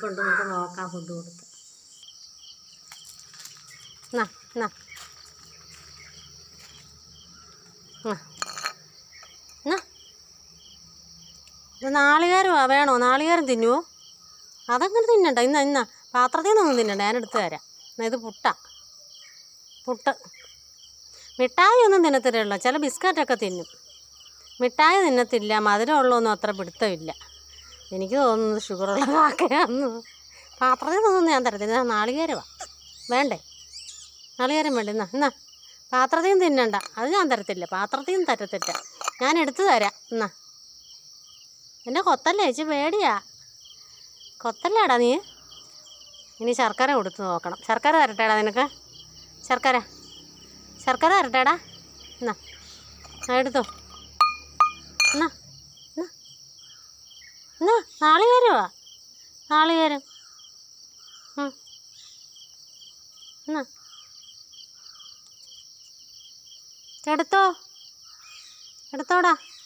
ഇരിപ്പുണ്ട് നമുക്ക് നോക്കാം ഫുഡ് കൊടുത്ത് എന്നാ എന്നാ എന്നാ എന്നാ ഇത് നാളികേരമാ വേണോ നാളികേരം തിന്നുവോ അതങ്ങനെ തിന്നണ്ട ഇന്ന ഇന്ന പാത്രത്തിൽ നിന്നൊന്നും തിന്നണ്ട ഞാൻ എടുത്തു തരാം എന്നാ ഇത് പുട്ട പുട്ട് മിഠായി ഒന്നും തിന്നത്തില്ലല്ലോ ചില ബിസ്ക്കറ്റൊക്കെ തിന്നും മിഠായി തിന്നത്തില്ല മധുരമുള്ളതൊന്നും അത്ര പിടുത്തമില്ല എനിക്ക് തോന്നുന്നത് ഷുഗറുള്ള കാക്കയാന്ന് പാത്രത്തിൽ നിന്നൊന്നും ഞാൻ തരത്തില്ല ഞാൻ നാളികേരമാണ് വേണ്ടേ നാളികേരം വേണ്ട എന്നാ എന്നാ പാത്രത്തിൽ നിന്ന് തിന്നണ്ട അത് ഞാൻ തരത്തില്ല പാത്രത്തിൽ നിന്ന് തരത്തില്ല ഞാൻ എടുത്തു തരാം എന്നാ എൻ്റെ കൊത്തല്ലേ ചേച്ചി പേടിയാ കൊത്തല്ലേടാ നീ ഇനി ശർക്കര കൊടുത്ത് നോക്കണം ശർക്കര തരട്ടേടാ നിനക്ക് ശർക്കര ശർക്കര തരട്ടേടാ എന്നാ ആ എടുത്തോ എന്നാ എന്നാ എന്നാ നാളികേരമാ നാളികേരം ഉം. എന്നാ എടുത്തോ എടുത്തോടാ